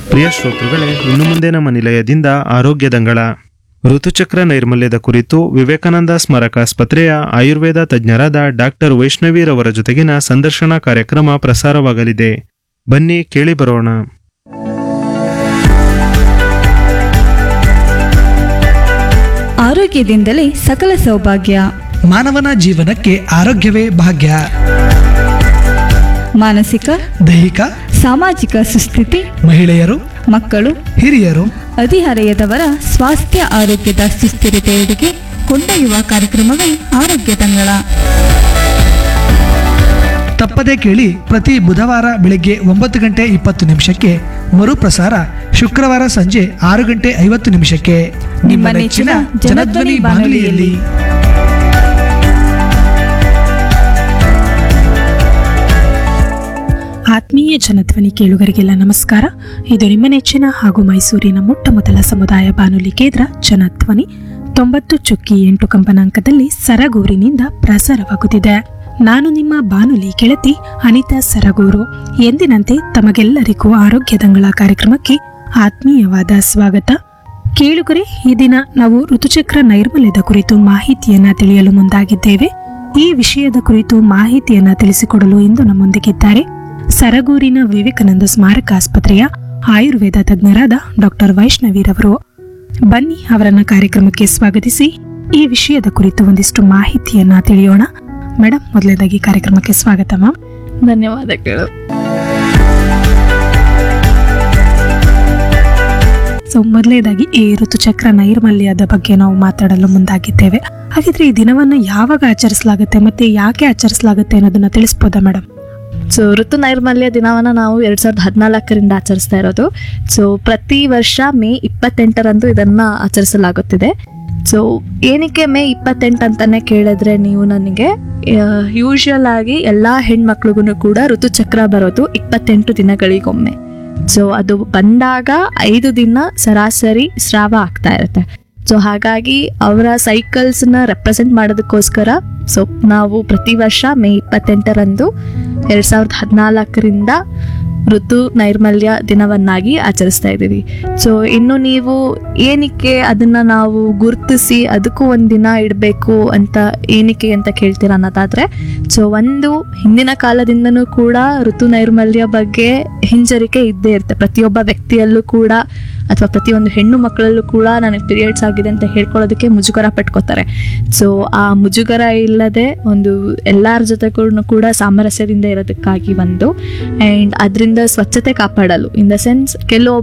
ಪ್ರಿಯ ಶ್ರೋತೃಗಳೇ ಇನ್ನು ಮುಂದೆ ನಮ್ಮ ನಿಲಯದಿಂದ ಆರೋಗ್ಯ ದಂಗಳ ಋತುಚಕ್ರ ನೈರ್ಮಲ್ಯದ ಕುರಿತು ವಿವೇಕಾನಂದ ಸ್ಮಾರಕ ಆಸ್ಪತ್ರೆಯ ಆಯುರ್ವೇದ ತಜ್ಞರಾದ ಡಾಕ್ಟರ್ ವೈಷ್ಣವಿರವರ ಜೊತೆಗಿನ ಸಂದರ್ಶನ ಕಾರ್ಯಕ್ರಮ ಪ್ರಸಾರವಾಗಲಿದೆ ಬನ್ನಿ ಕೇಳಿ ಬರೋಣ ಆರೋಗ್ಯದಿಂದಲೇ ಸಕಲ ಸೌಭಾಗ್ಯ ಮಾನವನ ಜೀವನಕ್ಕೆ ಆರೋಗ್ಯವೇ ಭಾಗ್ಯ ಮಾನಸಿಕ ದೈಹಿಕ ಸಾಮಾಜಿಕ ಸುಸ್ಥಿತಿ ಮಹಿಳೆಯರು ಮಕ್ಕಳು ಹಿರಿಯರು ಹದಿಹರೆಯದವರ ಸ್ವಾಸ್ಥ್ಯ ಆರೋಗ್ಯದ ಸುಸ್ಥಿರತೆಯೆಡೆಗೆ ಕೊಂಡೊಯ್ಯುವ ಕಾರ್ಯಕ್ರಮವೇ ಆರೋಗ್ಯ ತಂಗಳ ತಪ್ಪದೇ ಕೇಳಿ ಪ್ರತಿ ಬುಧವಾರ ಬೆಳಗ್ಗೆ ಒಂಬತ್ತು ಗಂಟೆ ಇಪ್ಪತ್ತು ನಿಮಿಷಕ್ಕೆ ಮರುಪ್ರಸಾರ ಶುಕ್ರವಾರ ಸಂಜೆ ಆರು ಗಂಟೆ ಐವತ್ತು ನಿಮಿಷಕ್ಕೆ ನಿಮ್ಮ ನೆಚ್ಚಿನ ಜನಧ್ವನಿ ಬಾನುಲಿಯಲ್ಲಿ ಆತ್ಮೀಯ ಜನಧ್ವನಿ ಕೇಳುಗರಿಗೆಲ್ಲ ನಮಸ್ಕಾರ ಇದು ನಿಮ್ಮ ನೆಚ್ಚಿನ ಹಾಗೂ ಮೈಸೂರಿನ ಮೊಟ್ಟ ಮೊದಲ ಸಮುದಾಯ ಬಾನುಲಿ ಕೇಂದ್ರ ಜನಧ್ವನಿ ತೊಂಬತ್ತು ಚುಕ್ಕಿ ಎಂಟು ಕಂಪನಾಂಕದಲ್ಲಿ ಸರಗೂರಿನಿಂದ ಪ್ರಸಾರವಾಗುತ್ತಿದೆ ನಾನು ನಿಮ್ಮ ಬಾನುಲಿ ಗೆಳತಿ ಅನಿತಾ ಸರಗೂರು ಎಂದಿನಂತೆ ತಮಗೆಲ್ಲರಿಗೂ ಆರೋಗ್ಯದಂಗಳ ಕಾರ್ಯಕ್ರಮಕ್ಕೆ ಆತ್ಮೀಯವಾದ ಸ್ವಾಗತ ಕೇಳುಗರೆ ಈ ದಿನ ನಾವು ಋತುಚಕ್ರ ನೈರ್ಮಲ್ಯದ ಕುರಿತು ಮಾಹಿತಿಯನ್ನ ತಿಳಿಯಲು ಮುಂದಾಗಿದ್ದೇವೆ ಈ ವಿಷಯದ ಕುರಿತು ಮಾಹಿತಿಯನ್ನ ತಿಳಿಸಿಕೊಡಲು ಇಂದು ನಮ್ಮೊಂದಿಗಿದ್ದಾರೆ ಸರಗೂರಿನ ವಿವೇಕಾನಂದ ಸ್ಮಾರಕ ಆಸ್ಪತ್ರೆಯ ಆಯುರ್ವೇದ ತಜ್ಞರಾದ ಡಾಕ್ಟರ್ ವೈಷ್ಣವಿರವರು ಬನ್ನಿ ಅವರನ್ನ ಕಾರ್ಯಕ್ರಮಕ್ಕೆ ಸ್ವಾಗತಿಸಿ ಈ ವಿಷಯದ ಕುರಿತು ಒಂದಿಷ್ಟು ಮಾಹಿತಿಯನ್ನ ತಿಳಿಯೋಣ ಮೇಡಮ್ ಮೊದಲನೇದಾಗಿ ಕಾರ್ಯಕ್ರಮಕ್ಕೆ ಸ್ವಾಗತ ಮ್ಯಾಮ್ ಧನ್ಯವಾದಗಳು ಸೊ ಮೊದಲನೇದಾಗಿ ಈ ಋತುಚಕ್ರ ನೈರ್ಮಲ್ಯದ ಬಗ್ಗೆ ನಾವು ಮಾತಾಡಲು ಮುಂದಾಗಿದ್ದೇವೆ ಹಾಗಿದ್ರೆ ಈ ದಿನವನ್ನ ಯಾವಾಗ ಆಚರಿಸಲಾಗುತ್ತೆ ಮತ್ತೆ ಯಾಕೆ ಆಚರಿಸಲಾಗುತ್ತೆ ಅನ್ನೋದನ್ನ ತಿಳಿಸ್ಬೋದಾ ಮೇಡಮ್ ಸೊ ಋತು ನೈರ್ಮಲ್ಯ ದಿನವನ್ನ ನಾವು ಎರಡ್ ಸಾವಿರದ ಹದಿನಾಲ್ಕರಿಂದ ಆಚರಿಸ್ತಾ ಇರೋದು ಸೊ ಪ್ರತಿ ವರ್ಷ ಮೇ ಇಪ್ಪತ್ತೆಂಟರಂದು ಇದನ್ನ ಆಚರಿಸಲಾಗುತ್ತಿದೆ ಸೊ ಏನಕ್ಕೆ ಮೇ ಇಪ್ಪತ್ತೆಂಟು ಅಂತಾನೆ ಕೇಳಿದ್ರೆ ನೀವು ನನಗೆ ಯೂಶುವಲ್ ಆಗಿ ಎಲ್ಲಾ ಹೆಣ್ಮಕ್ಳಿಗೂ ಕೂಡ ಋತುಚಕ್ರ ಬರೋದು ಇಪ್ಪತ್ತೆಂಟು ದಿನಗಳಿಗೊಮ್ಮೆ ಸೊ ಅದು ಬಂದಾಗ ಐದು ದಿನ ಸರಾಸರಿ ಸ್ರಾವ ಆಗ್ತಾ ಇರುತ್ತೆ ಸೊ ಹಾಗಾಗಿ ಅವರ ಸೈಕಲ್ಸ್ನ ರೆಪ್ರೆಸೆಂಟ್ ಮಾಡೋದಕ್ಕೋಸ್ಕರ ಸೊ ನಾವು ಪ್ರತಿ ವರ್ಷ ಮೇ ಇಪ್ಪತ್ತೆಂಟರಂದು ಎರಡ್ ಸಾವಿರದ ಹದಿನಾಲ್ಕರಿಂದ ಋತು ನೈರ್ಮಲ್ಯ ದಿನವನ್ನಾಗಿ ಆಚರಿಸ್ತಾ ಇದ್ದೀವಿ ಸೊ ಇನ್ನು ನೀವು ಏನಕ್ಕೆ ಅದನ್ನ ನಾವು ಗುರುತಿಸಿ ಅದಕ್ಕೂ ಒಂದು ದಿನ ಇಡಬೇಕು ಅಂತ ಏನಕ್ಕೆ ಅಂತ ಕೇಳ್ತೀರಾ ಅನ್ನೋದಾದ್ರೆ ಸೊ ಒಂದು ಹಿಂದಿನ ಕಾಲದಿಂದನೂ ಕೂಡ ಋತು ನೈರ್ಮಲ್ಯ ಬಗ್ಗೆ ಹಿಂಜರಿಕೆ ಇದ್ದೇ ಇರುತ್ತೆ ಪ್ರತಿಯೊಬ್ಬ ವ್ಯಕ್ತಿಯಲ್ಲೂ ಕೂಡ ಅಥವಾ ಪ್ರತಿಯೊಂದು ಹೆಣ್ಣು ಮಕ್ಕಳಲ್ಲೂ ಕೂಡ ನನಗೆ ಪೀರಿಯಡ್ಸ್ ಆಗಿದೆ ಅಂತ ಹೇಳ್ಕೊಳ್ಳೋದಕ್ಕೆ ಮುಜುಗರ ಪಟ್ಕೋತಾರೆ ಸೊ ಆ ಮುಜುಗರ ಇಲ್ಲದೆ ಒಂದು ಎಲ್ಲರ ಜೊತೆಗೂ ಕೂಡ ಸಾಮರಸ್ಯದಿಂದ ಇರೋದಕ್ಕಾಗಿ ಒಂದು ಆ್ಯಂಡ್ ಅದರಿಂದ ಸ್ವಚ್ಛತೆ ಕಾಪಾಡಲು ಇನ್ ದ ಸೆನ್ಸ್ ಕೆಲವೊಬ್ಬ